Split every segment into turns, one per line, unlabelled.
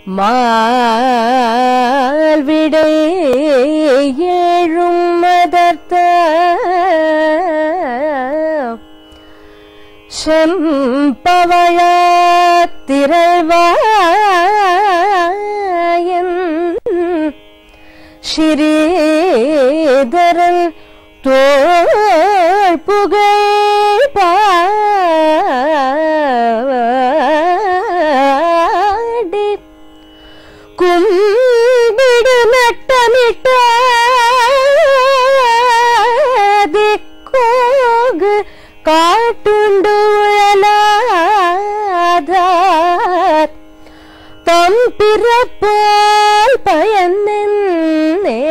மால்விடை ஏழும் மதர்த்த செம்பவழ திரள்வாயன் ஸ்ரீதரன் தோள் புகழ் பாடி கும்பிடு நட்டமிட்டோகு காட்டுண்டு உழலாதார் தம் பிறப்பால் பயனே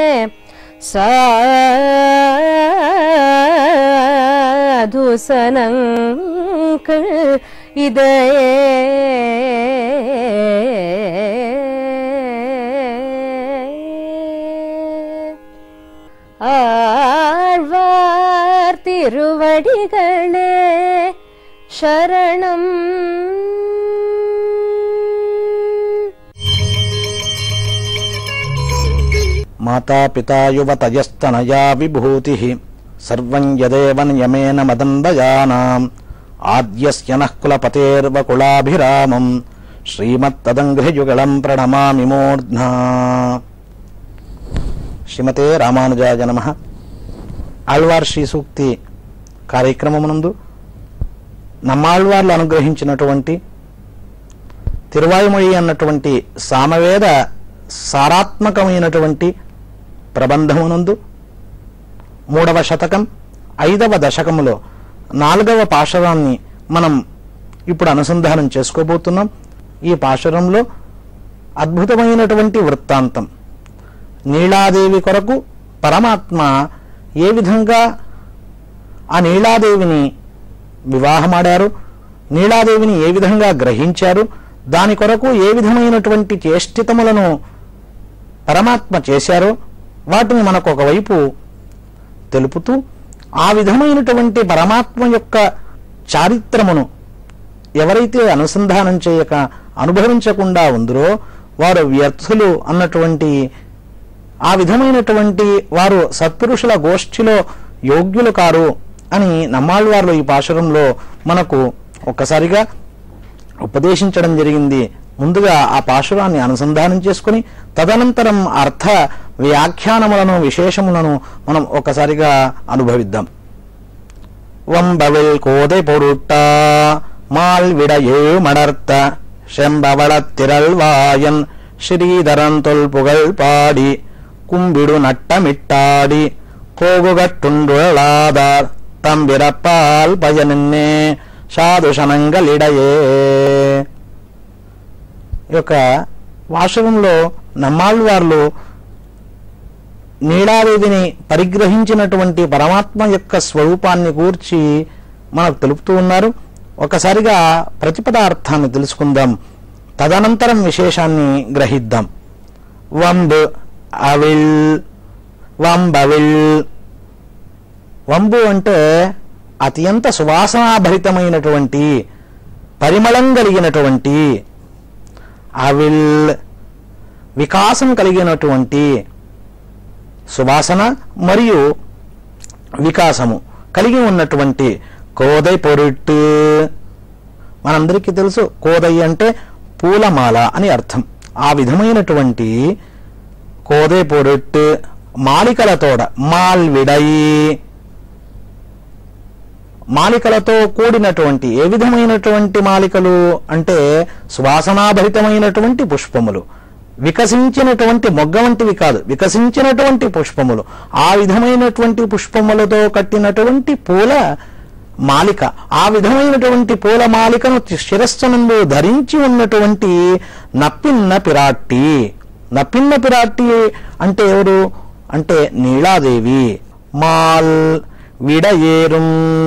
சாதுசனங்கள் இதே ஆழ்வார் திருவடிகளே சரணம்
మాతాపితా యువతయస్తనయా విభూతి సర్వం యదేవ నియమేన మదందయానాం ఆద్యస్య నః కులపతేర్వకులాభిరామం శ్రీమత్తదంఘ్రియుగళం ప్రణమామి మూర్ధ్నా శ్రీమతే రామానుజాయ నమ ఆళ్వార్ శ్రీ సూక్తి కార్యక్రమమునందు నమ్మాళ్వార్లు అనుగ్రహించినటువంటి తిరువాయుమొഴി అన్నటువంటి సామవేద సారాత్మకమైనటువంటి ప్రబంధమునందు మూడవ శతకం ఐదవ దశకములో నాలుగవ పాశరాన్ని మనం ఇప్పుడు అనుసంధానం చేసుకోబోతున్నాం ఈ పాశరంలో అద్భుతమైనటువంటి వృత్తాంతం నీలాదేవి కొరకు పరమాత్మ ఏ విధంగా ఆ నీలాదేవిని వివాహమాడారు నీలాదేవిని ఏ విధంగా గ్రహించారు దాని కొరకు ఏ విధమైనటువంటి చేష్టితములను పరమాత్మ చేశారో వాటిని మనకు ఒకవైపు తెలుపుతూ ఆ విధమైనటువంటి పరమాత్మ యొక్క చారిత్రమును ఎవరైతే అనుసంధానం చేయక అనుభవించకుండా ఉందరో వారు వ్యర్థులు అన్నటువంటి ఆ విధమైనటువంటి వారు సత్పురుషుల గోష్ఠిలో యోగ్యులు కారు అని నమ్మాళ్ళవార్లు ఈ పాశురంలో మనకు ఒక్కసారిగా ఉపదేశించడం జరిగింది ముందుగా ఆ పాశురాన్ని అనుసంధానం చేసుకుని తదనంతరం అర్థ వ్యాఖ్యానములను విశేషములను మనం ఒక్కసారిగా అనుభవిద్దాం வம்பவில் கோதை பொருட்டா மால் விடையே மடர்த்த செம்பவளத் திரள்வாயன் ஸ்ரீதரன் தொல் புகழ் பாடி கும்பிடு நட்டமிட்டாடி கோகுகட்டுண்டுழலாதார் தம்பிறப்பால் பயனின்னே సాధుషణంగలిడయే ఈ యొక్క వాస్తవంలో నమ్మాళ్ళవార్లు నీలాదేవిని పరిగ్రహించినటువంటి పరమాత్మ యొక్క స్వరూపాన్ని గూర్చి మనకు తెలుపుతూ ఉన్నారు ఒకసారిగా ప్రతిపదార్థాన్ని తెలుసుకుందాం తదనంతరం విశేషాన్ని గ్రహిద్దాం వంబ్ అవిల్ వంబవిల్ వంబు అంటే అత్యంత సువాసనాభరితమైనటువంటి పరిమళం కలిగినటువంటి అవిల్ వికాసం కలిగినటువంటి సువాసన మరియు వికాసము కలిగి ఉన్నటువంటి కోదై పొరుట్టు మనందరికీ తెలుసు కోదై అంటే పూలమాల అని అర్థం ఆ విధమైనటువంటి కోదై పొరుట్టు మాలికలతోడ మాల్విడయి మాలికలతో కూడినటువంటి ఏ విధమైనటువంటి మాలికలు అంటే సువాసనాభరితమైనటువంటి పుష్పములు వికసించినటువంటి మొగ్గ వంటివి కాదు వికసించినటువంటి పుష్పములు ఆ విధమైనటువంటి పుష్పములతో కట్టినటువంటి పూల మాలిక ఆ విధమైనటువంటి పూల మాలికను శిరస్సునందు ధరించి ఉన్నటువంటి నప్పిన్న పిరాట్టి నప్పిన్న పిరాట్టి అంటే ఎవరు అంటే నీలాదేవి మాల్ విడయేరుం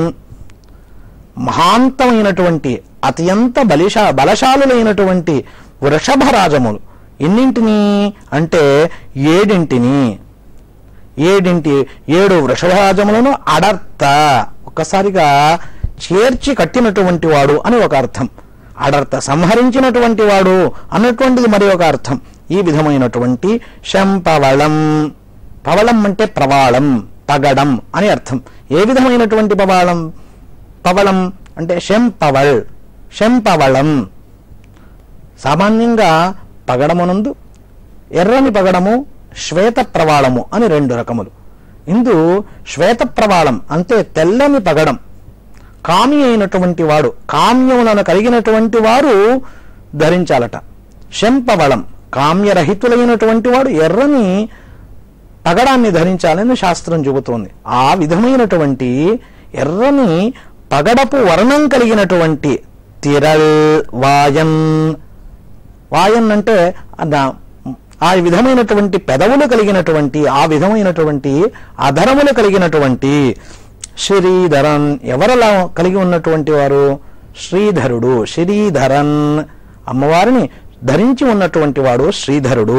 మహాంతమైనటువంటి అత్యంత బలిషా బలశాలులైనటువంటి వృషభరాజములు ఎన్నింటిని అంటే ఏడింటిని ఏడింటి ఏడు వృషభరాజములను అడర్త ఒక్కసారిగా చేర్చి కట్టినటువంటి వాడు అని ఒక అర్థం అడర్త సంహరించినటువంటి వాడు అన్నటువంటిది మరి ఒక అర్థం ఈ విధమైనటువంటి శంపవళం పవళం అంటే ప్రవాళం పగడం అని అర్థం ఏ విధమైనటువంటి పవాళం పవళం అంటే శంపవళ్ శంపవళం సామాన్యంగా పగడమునందు ఎర్రని పగడము శ్వేత ప్రవాళము అని రెండు రకములు ఇందు శ్వేత ప్రవాళం అంటే తెల్లని పగడం కామి అయినటువంటి వాడు కామ్యములను కలిగినటువంటి వారు ధరించాలట శంపవళం కామ్యరహితులైనటువంటి వాడు ఎర్రని పగడాన్ని ధరించాలని శాస్త్రం చెబుతోంది ఆ విధమైనటువంటి ఎర్రని పగడపు వర్ణం కలిగినటువంటి తిరల్ వాయన్ వాయన్ అంటే అద- ఆ విధమైనటువంటి పెదవులు కలిగినటువంటి ఆ విధమైనటువంటి అధరములు కలిగినటువంటి శ్రీధరన్ ఎవరలా కలిగి ఉన్నటువంటి వారు శ్రీధరుడు శ్రీధరన్ అమ్మవారిని ధరించి ఉన్నటువంటి వాడు శ్రీధరుడు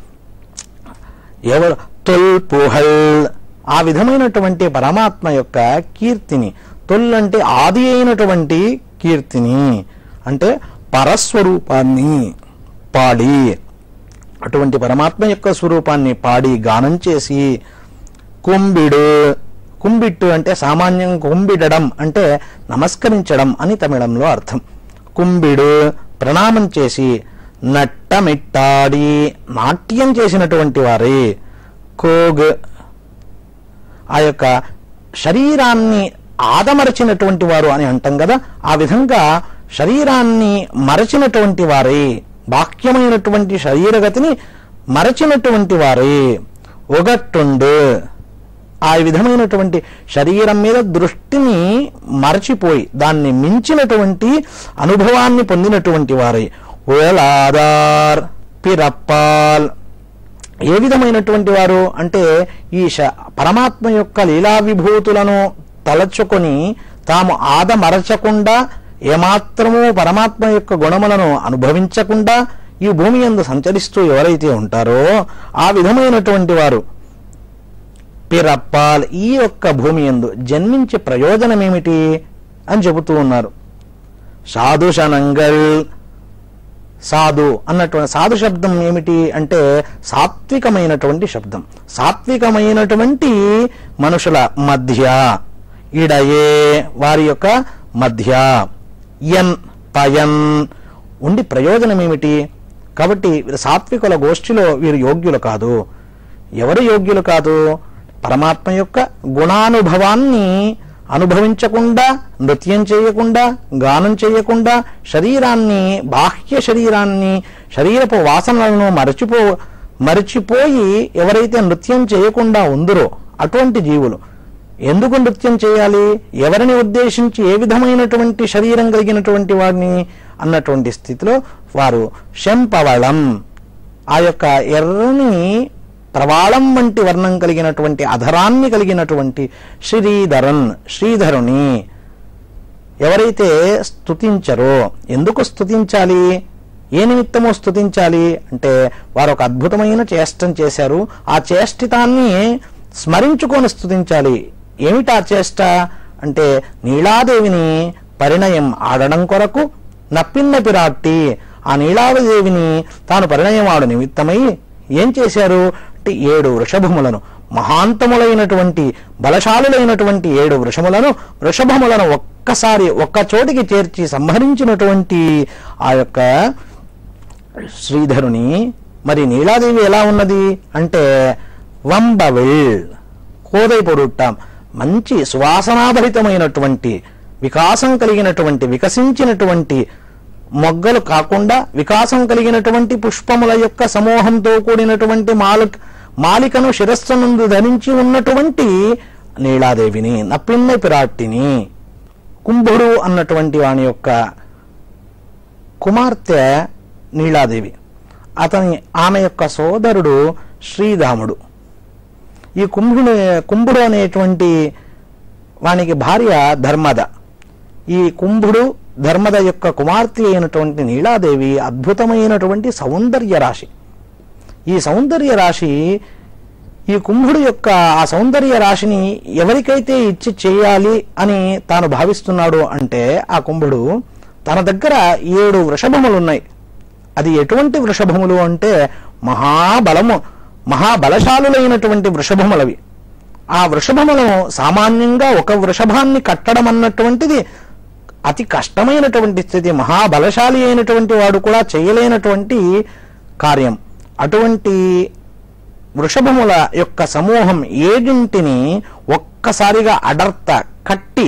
ఎవరు తొల్ పుహల్ ఆ విధమైనటువంటి పరమాత్మ యొక్క కీర్తిని తొల్ అంటే ఆది అయినటువంటి కీర్తిని అంటే పరస్వరూపాన్ని పాడి అటువంటి పరమాత్మ యొక్క స్వరూపాన్ని పాడి గానం చేసి కుంబిడు కుంబిట్టు అంటే సామాన్యం కుంబిడడం అంటే నమస్కరించడం అని తమిళంలో అర్థం కుంబిడు ప్రణామం చేసి నట్టమిట్టాడి నాట్యం చేసినటువంటి వారే కోగ్ ఆ యొక్క శరీరాన్ని ఆదమరచినటువంటి వారు అని అంటాం కదా ఆ విధంగా శరీరాన్ని మరచినటువంటి వారే బాహ్యమైనటువంటి శరీరగతిని మరచినటువంటి వారే ఒగట్టుండు ఆ విధమైనటువంటి శరీరం మీద దృష్టిని మరచిపోయి దాన్ని మించినటువంటి అనుభవాన్ని పొందినటువంటి వారే ఓలాదార్ పిరప్పాల్ ఏ విధమైనటువంటి వారు అంటే ఈ శ- పరమాత్మ యొక్క లీలా విభూతులను తలచుకొని తాము ఆదమరచకుండా ఏమాత్రము పరమాత్మ యొక్క గుణములను అనుభవించకుండా ఈ భూమి యందు సంచరిస్తూ ఎవరైతే ఉంటారో ఆ విధమైనటువంటి వారు పిరప్పాల్ ఈ యొక్క భూమి యందు జన్మించే ప్రయోజనం ఏమిటి అని చెబుతూ ఉన్నారు సాధుషనంగల్ సాధు అన్నటువంటి సాధు శబ్దం ఏమిటి అంటే సాత్వికమైనటువంటి శబ్దం సాత్వికమైనటువంటి మనుషుల మధ్య ఇడయే వారి యొక్క మధ్య ఎన్ పయన్ ఉండి ప్రయోజనం ఏమిటి కాబట్టి వీరు సాత్వికుల గోష్ఠిలో వీరు యోగ్యులు కాదు ఎవరు యోగ్యులు కాదు పరమాత్మ యొక్క గుణానుభవాన్ని అనుభవించకుండా నృత్యం చేయకుండా గానం చేయకుండా శరీరాన్ని బాహ్య శరీరాన్ని శరీరపు వాసనలను మరచిపో మరచిపోయి ఎవరైతే నృత్యం చేయకుండా ఉందరో అటువంటి జీవులు ఎందుకు నృత్యం చేయాలి ఎవరిని ఉద్దేశించి ఏ విధమైనటువంటి శరీరం కలిగినటువంటి వాడిని అన్నటువంటి స్థితిలో వారు శంపవళం ఆ యొక్క ఎర్రని ప్రవాళం వంటి వర్ణం కలిగినటువంటి అధరాన్ని కలిగినటువంటి శ్రీధరన్ శ్రీధరుని ఎవరైతే స్తుతించరో ఎందుకు స్తుతించాలి ఏ నిమిత్తము స్తుతించాలి అంటే వారు ఒక అద్భుతమైన చేష్టం చేశారు ఆ చేష్టితాన్ని స్మరించుకొని స్తుతించాలి ఏమిటి ఆ చేష్ట అంటే నీలాదేవిని పరిణయం ఆడడం కొరకు నప్పిన్న పిరాట్టి ఆ నీలాదేవిని తాను పరిణయం ఆడు నిమిత్తమై ఏం చేశారు అంటే ఏడు వృషభములను మహాంతములైనటువంటి బలశాలులైనటువంటి ఏడు వృషములను వృషభములను ఒక్కసారి ఒక్క చోటికి చేర్చి సంహరించినటువంటి ఆ యొక్క శ్రీధరుని మరి నీలాదేవి ఎలా ఉన్నది అంటే వంబవిల్ కోదై పొడుట్టాం మంచి సువాసనాభరితమైనటువంటి వికాసం కలిగినటువంటి వికసించినటువంటి మొగ్గలు కాకుండా వికాసం కలిగినటువంటి పుష్పముల యొక్క సమూహంతో కూడినటువంటి మాల మాలికను శిరస్సు నుండి ధరించి ఉన్నటువంటి నీలాదేవిని నప్పిన్న పిరాట్టిని కుంభుడు అన్నటువంటి వాని యొక్క కుమార్తె నీలాదేవి అతని ఆమె యొక్క సోదరుడు శ్రీధాముడు ఈ కుంభుడు కుంభుడు అనేటువంటి వానికి భార్య ధర్మద ఈ కుంభుడు ధర్మద యొక్క కుమార్తె అయినటువంటి నీలాదేవి అద్భుతమైనటువంటి సౌందర్య రాశి ఈ సౌందర్య రాశి ఈ కుంభుడు యొక్క ఆ సౌందర్య రాశిని ఎవరికైతే ఇచ్చి చేయాలి అని తాను భావిస్తున్నాడు అంటే ఆ కుంభుడు తన దగ్గర ఏడు వృషభములు ఉన్నాయి అది ఎటువంటి వృషభములు అంటే మహాబలము మహాబలశాలులైనటువంటి వృషభములవి ఆ వృషభములను సామాన్యంగా ఒక వృషభాన్ని కట్టడం అన్నటువంటిది అతి కష్టమైనటువంటి స్థితి మహాబలశాలి అయినటువంటి వాడు కూడా చేయలేనటువంటి కార్యం అటువంటి వృషభముల యొక్క సమూహం ఏడింటిని ఒక్కసారిగా అడర్త కట్టి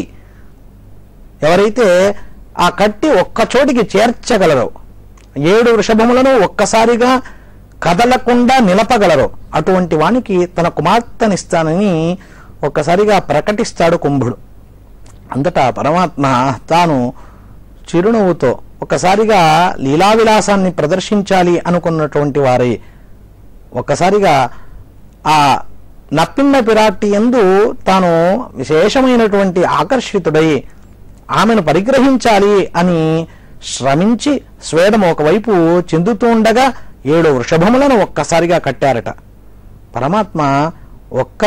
ఎవరైతే ఆ కట్టి ఒక్క చోటికి చేర్చగలరో ఏడు వృషభములను ఒక్కసారిగా కదలకుండా నిలపగలరు అటువంటి వానికి తన కుమార్తెనిస్తానని ఒక్కసారిగా ప్రకటిస్తాడు కుంభుడు అంతటా పరమాత్మ తాను చిరునవ్వుతో ఒక్కసారిగా లీలావిలాసాన్ని ప్రదర్శించాలి అనుకున్నటువంటి వారే ఒక్కసారిగా ఆ నప్పిన్న పిరాట్టి ఎందు తాను విశేషమైనటువంటి ఆకర్షితుడై ఆమెను పరిగ్రహించాలి అని శ్రమించి స్వేదం ఒకవైపు చెందుతూ ఉండగా ఏడు వృషభములను ఒక్కసారిగా కట్టారట పరమాత్మ ఒక్క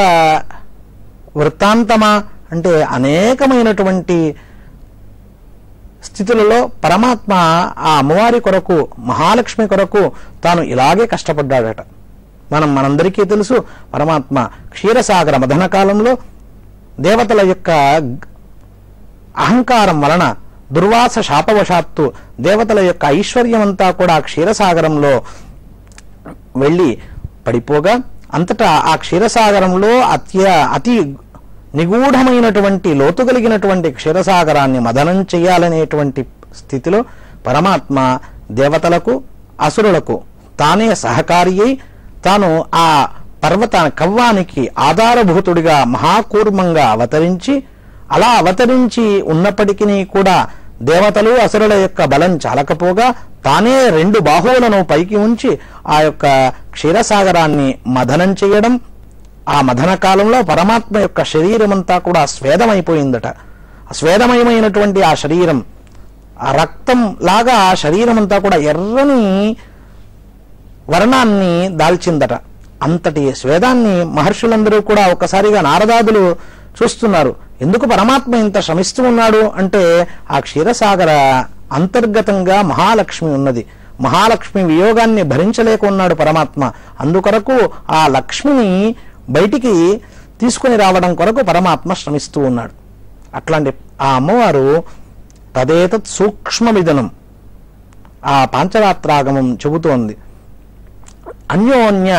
వృత్తాంతమా అంటే అనేకమైనటువంటి స్థితులలో పరమాత్మ ఆ అమ్మవారి కొరకు మహాలక్ష్మి కొరకు తాను ఇలాగే కష్టపడ్డాడట మనం మనందరికీ తెలుసు పరమాత్మ క్షీరసాగర మదన కాలంలో దేవతల యొక్క అహంకారం వలన దుర్వాస శాపవశాత్తు దేవతల యొక్క ఐశ్వర్యం అంతా కూడా క్షీరసాగరంలో వెళ్ళి పడిపోగా అంతటా ఆ క్షీరసాగరంలో అత్య అతి నిగూఢమైనటువంటి లోతు కలిగినటువంటి క్షీరసాగరాన్ని మదనం చేయాలనేటువంటి స్థితిలో పరమాత్మ దేవతలకు అసురులకు తానే సహకారి అయి తాను ఆ పర్వత కవ్వానికి ఆధారభూతుడిగా మహాకూర్మంగా అవతరించి అలా అవతరించి ఉన్నప్పటికీ కూడా దేవతలు అసురుల యొక్క బలం చాలకపోగా తానే రెండు బాహువులను పైకి ఉంచి ఆ యొక్క క్షీరసాగరాన్ని మదనం చేయడం ఆ మదన కాలంలో పరమాత్మ యొక్క శరీరం అంతా కూడా స్వేదమైపోయిందట ఆ స్వేదమయమైనటువంటి ఆ శరీరం ఆ రక్తం లాగా ఆ శరీరం అంతా కూడా ఎర్రని వర్ణాన్ని దాల్చిందట అంతటి స్వేదాన్ని మహర్షులందరూ కూడా ఒక్కసారిగా నారదాదులు చూస్తున్నారు ఎందుకు పరమాత్మ ఇంత శ్రమిస్తూ ఉన్నాడు అంటే ఆ క్షీరసాగర అంతర్గతంగా మహాలక్ష్మి ఉన్నది మహాలక్ష్మి వియోగాన్ని భరించలేకున్నాడు పరమాత్మ అందుకొరకు ఆ లక్ష్మిని బయటికి తీసుకుని రావడం కొరకు పరమాత్మ శ్రమిస్తూ ఉన్నాడు అట్లాంటి ఆ అమ్మవారు తదేతత్ సూక్ష్మమిదనం ఆ పాంచరాత్రాగమం చెబుతోంది అన్యోన్య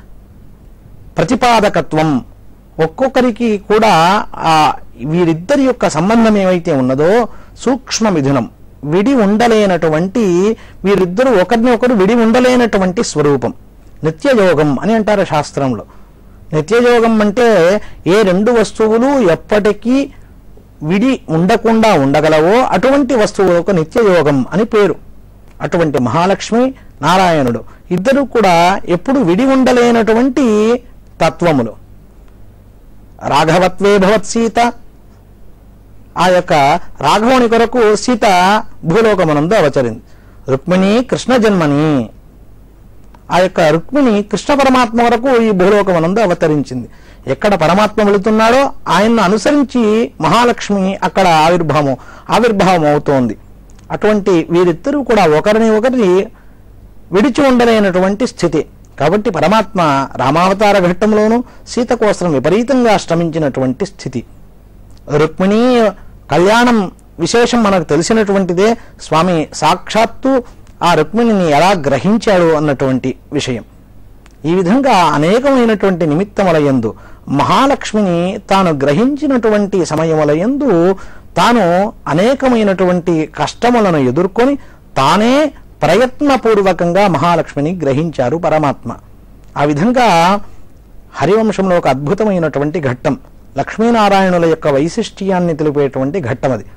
ప్రతిపాదకత్వం ఒక్కొక్కరికి కూడా ఆ వీరిద్దరి యొక్క సంబంధం ఏమైతే ఉన్నదో సూక్ష్మ మిథునం విడి ఉండలేనటువంటి వీరిద్దరూ ఒకరిని ఒకరు విడి ఉండలేనటువంటి స్వరూపం నిత్యయోగం అని అంటారు శాస్త్రంలో నిత్యయోగం అంటే ఏ రెండు వస్తువులు ఎప్పటికీ విడి ఉండకుండా ఉండగలవో అటువంటి వస్తువులకు నిత్యయోగం అని పేరు అటువంటి మహాలక్ష్మి నారాయణుడు ఇద్దరు కూడా ఎప్పుడు విడి ఉండలేనటువంటి తత్వములు రాఘవత్వే భవత్ సీత ఆ యొక్క రాఘవుని కొరకు సీత భూలోకమునందు అవతరింది రుక్మిణి కృష్ణ జన్మని ఆ యొక్క రుక్మిణి కృష్ణ పరమాత్మ వరకు ఈ భూలోకమునందు అవతరించింది ఎక్కడ పరమాత్మ వెళుతున్నాడో ఆయన్ను అనుసరించి మహాలక్ష్మి అక్కడ ఆవిర్భావం ఆవిర్భావం అవుతోంది అటువంటి వీరిద్దరూ కూడా ఒకరిని ఒకరిని విడిచి ఉండలేనటువంటి స్థితి కాబట్టి పరమాత్మ రామావతార ఘట్టంలోనూ సీత కోసం విపరీతంగా శ్రమించినటువంటి స్థితి రుక్మిణీ కళ్యాణం విశేషం మనకు తెలిసినటువంటిదే స్వామి సాక్షాత్తు ఆ రుక్మిణిని ఎలా గ్రహించాడు అన్నటువంటి విషయం ఈ విధంగా అనేకమైనటువంటి నిమిత్తములయందు మహాలక్ష్మిని తాను గ్రహించినటువంటి సమయములయందు తాను అనేకమైనటువంటి కష్టములను ఎదుర్కొని తానే ప్రయత్నపూర్వకంగా మహాలక్ష్మిని గ్రహించారు పరమాత్మ ఆ విధంగా హరివంశంలో ఒక అద్భుతమైనటువంటి ఘట్టం లక్ష్మీనారాయణుల యొక్క వైశిష్ట్యాన్ని తెలిపేటువంటి ఘట్టం అది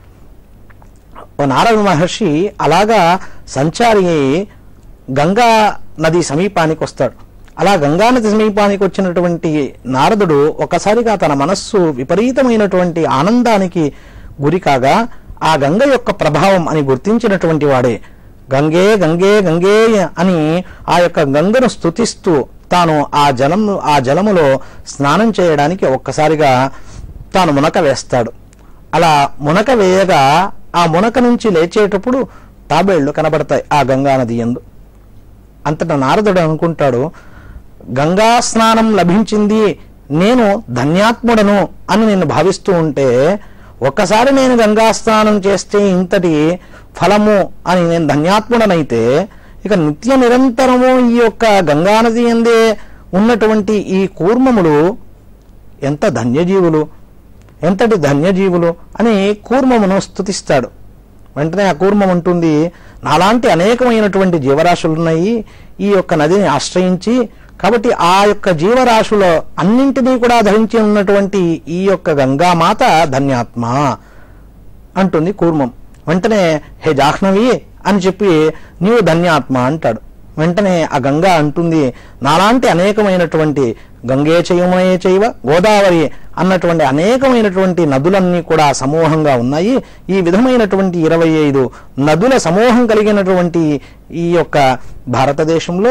ఓ నారద మహర్షి అలాగా సంచారి అయి గంగా నది సమీపానికి వస్తాడు అలా గంగా నది సమీపానికి వచ్చినటువంటి నారదుడు ఒకసారిగా తన మనస్సు విపరీతమైనటువంటి ఆనందానికి గురి కాగా ఆ గంగ యొక్క ప్రభావం అని గుర్తించినటువంటి వాడే గంగే గంగే గంగే అని ఆ యొక్క గంగను స్తుతిస్తూ తాను ఆ జలం ఆ జలములో స్నానం చేయడానికి ఒక్కసారిగా తాను మునక వేస్తాడు అలా మునక వేయగా ఆ మునక నుంచి లేచేటప్పుడు తాబేళ్లు కనబడతాయి ఆ గంగా నది ఎందు అంతటా నారదుడు అనుకుంటాడు గంగా స్నానం లభించింది నేను ధన్యాత్ముడను అని నేను భావిస్తూ ఉంటే ఒక్కసారి నేను గంగా స్నానం చేస్తే ఇంతటి ఫలము అని నేను ధన్యాత్ముడనైతే ఇక నిత్య నిరంతరము ఈ యొక్క గంగా నది ఎందే ఉన్నటువంటి ఈ కూర్మములు ఎంత ధన్యజీవులు ఎంతటి ధన్యజీవులు అని కూర్మమును స్తుతిస్తాడు వెంటనే ఆ కూర్మం ఉంటుంది నాలాంటి అనేకమైనటువంటి జీవరాశులున్నాయి ఈ యొక్క నదిని ఆశ్రయించి కాబట్టి ఆ యొక్క జీవరాశుల అన్నింటినీ కూడా ధరించి ఉన్నటువంటి ఈ యొక్క గంగామాత ధన్యాత్మ అంటుంది కూర్మం వెంటనే హే జాహ్నవి అని చెప్పి నీవు ధన్యాత్మ అంటాడు వెంటనే ఆ గంగా అంటుంది నాలాంటి అనేకమైనటువంటి గంగే చయమయే చైవ గోదావరి అన్నటువంటి అనేకమైనటువంటి నదులన్నీ కూడా సమూహంగా ఉన్నాయి ఈ విధమైనటువంటి ఇరవై ఐదు నదుల సమూహం కలిగినటువంటి ఈ యొక్క భారతదేశంలో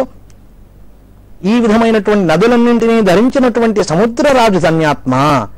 ఈ విధమైనటువంటి నదులన్నింటినీ ధరించినటువంటి సముద్రరాజు ధన్యాత్మ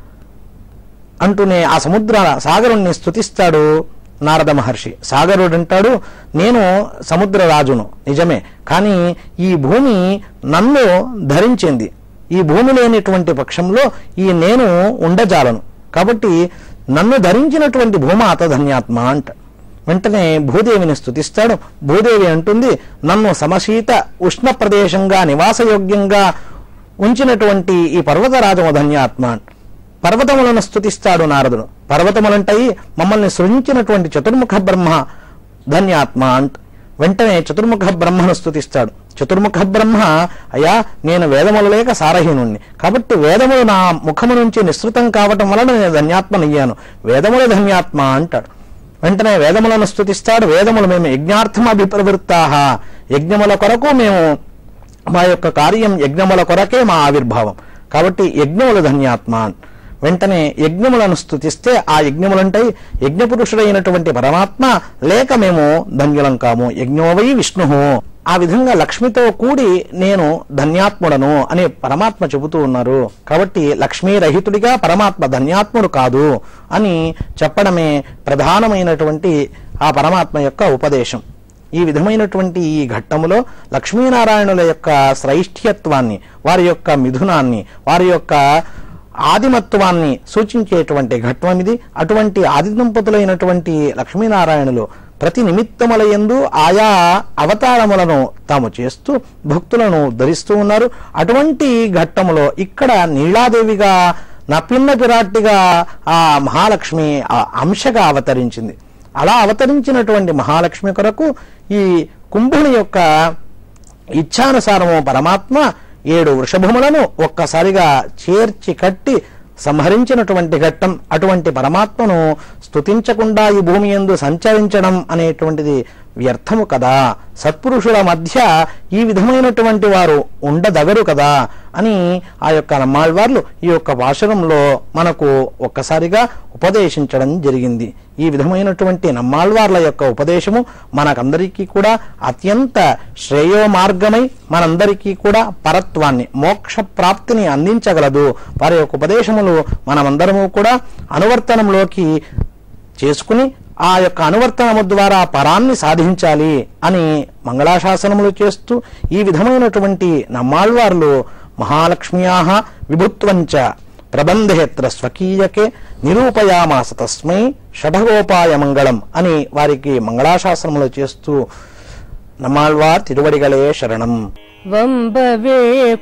అంటూనే ఆ సముద్ర సాగరుణ్ణి స్తుతిస్తాడు నారద మహర్షి సాగరుడు అంటాడు నేను సముద్ర రాజును నిజమే కానీ ఈ భూమి నన్ను ధరించింది ఈ భూమి లేనిటువంటి పక్షంలో ఈ నేను ఉండజాలను కాబట్టి నన్ను ధరించినటువంటి భూమాత ధన్యాత్మ అంట వెంటనే భూదేవిని స్తుతిస్తాడు భూదేవి అంటుంది నన్ను సమశీత ఉష్ణ ప్రదేశంగా నివాసయోగ్యంగా ఉంచినటువంటి ఈ పర్వతరాజము ధన్యాత్మ అంట. పర్వతములను స్తుతిస్తాడు నారదుడు పర్వతములంటాయి మమ్మల్ని సృజించినటువంటి చతుర్ముఖ బ్రహ్మ ధన్యాత్మ అంట వెంటనే చతుర్ముఖ బ్రహ్మను స్తుతిస్తాడు చతుర్ముఖ బ్రహ్మ అయ్యా నేను వేదములు లేక సారహీనుణ్ణి కాబట్టి వేదములు నా ముఖము నుంచి నిశ్రుతం కావటం వలన నేను ధన్యాత్మనయ్యాను వేదములు ధన్యాత్మ అంటాడు వెంటనే వేదములను స్తుతిస్తాడు వేదములు మేము యజ్ఞార్థం అభిప్రవృత్తాహ యజ్ఞముల కొరకు మేము మా యొక్క కార్యం యజ్ఞముల కొరకే మా ఆవిర్భావం కాబట్టి యజ్ఞముల ధన్యాత్మ వెంటనే యజ్ఞములను స్తుతిస్తే ఆ యజ్ఞములంటాయి యజ్ఞపురుషుడైనటువంటి పరమాత్మ లేక మేము ధన్యులం కాము యజ్ఞోవై విష్ణు ఆ విధంగా లక్ష్మితో కూడి నేను ధన్యాత్ముడను అని పరమాత్మ చెబుతూ ఉన్నారు కాబట్టి లక్ష్మీ రహితుడిగా పరమాత్మ ధన్యాత్ముడు కాదు అని చెప్పడమే ప్రధానమైనటువంటి ఆ పరమాత్మ యొక్క ఉపదేశం ఈ విధమైనటువంటి ఈ ఘట్టములో లక్ష్మీనారాయణుల యొక్క శ్రైష్ఠ్యత్వాన్ని వారి యొక్క మిథునాన్ని వారి యొక్క ఆదిమత్వాన్ని సూచించేటువంటి ఘట్టం ఇది అటువంటి ఆది దంపతులైనటువంటి లక్ష్మీనారాయణులు ప్రతి నిమిత్తములయందు ఆయా అవతారములను తాము చేస్తూ భక్తులను ధరిస్తూ ఉన్నారు అటువంటి ఘట్టములో ఇక్కడ నీలాదేవిగా నపిన్న పిరాట్టిగా ఆ మహాలక్ష్మి ఆ అంశగా అవతరించింది అలా అవతరించినటువంటి మహాలక్ష్మి కొరకు ఈ కుంభుని యొక్క ఇచ్ఛానుసారము పరమాత్మ ఏడు వృషభములను ఒక్కసారిగా చేర్చి కట్టి సంహరించినటువంటి ఘట్టం అటువంటి పరమాత్మను స్తుతించకుండా ఈ భూమి యందు సంచరించడం అనేటువంటిది వ్యర్థము కదా సత్పురుషుల మధ్య ఈ విధమైనటువంటి వారు ఉండదగరు కదా అని ఆ యొక్క నమ్మాళ్వార్లు ఈ యొక్క వాసనంలో మనకు ఒక్కసారిగా ఉపదేశించడం జరిగింది ఈ విధమైనటువంటి నమ్మాళ్వార్ల యొక్క ఉపదేశము మనకందరికీ కూడా అత్యంత శ్రేయో మార్గమై మనందరికీ కూడా పరత్వాన్ని మోక్ష ప్రాప్తిని అందించగలదు వారి యొక్క ఉపదేశములు మనమందరము కూడా అనువర్తనంలోకి చేసుకుని ఆ యొక్క అనువర్తనము ద్వారా పరాన్ని సాధించాలి అని మంగళాశాసనములు చేస్తూ ఈ విధమైనటువంటి నమ్మాళ్వార్లు మహాలక్ష్మ్యా విభుత్వంచ ప్రబంధేత్ర స్వకీయకే నిరూపయామాస తస్మై షఠగోపాయ మంగళం అని వారికి మంగళాశాసనములు చేస్తూ నమ్మాళ్వార్ తిరువడిగలే శరణం
வம்பவே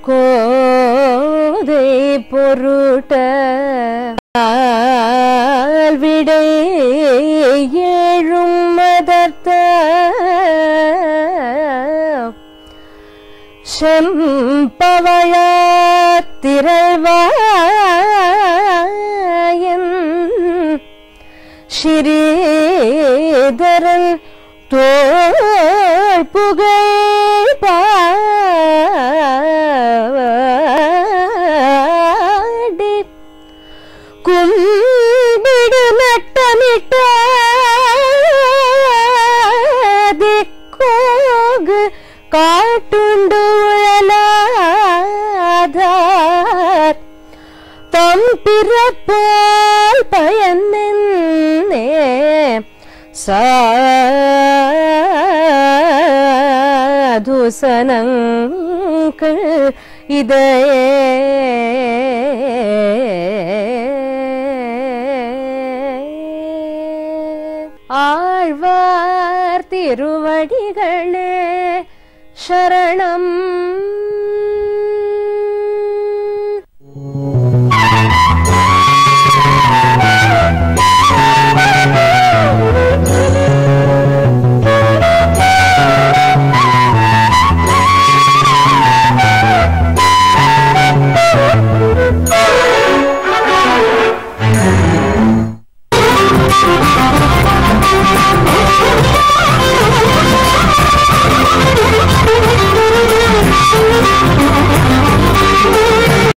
கோதை பொருட்ட விடை ஏழும் மதர்த்த செம்பவழ திரள்வாயன் ஸ்ரீதரன் தோள் புகழ் பாடி கும்பிடு நட்டமிட்ட திக்கோகு காட்டுண்டு உழலாதார் தம் பிறப்பால் பயனே சாது சனங்கள் இதே ஆழ்வார் திருவடிகளே சரணம்
Thank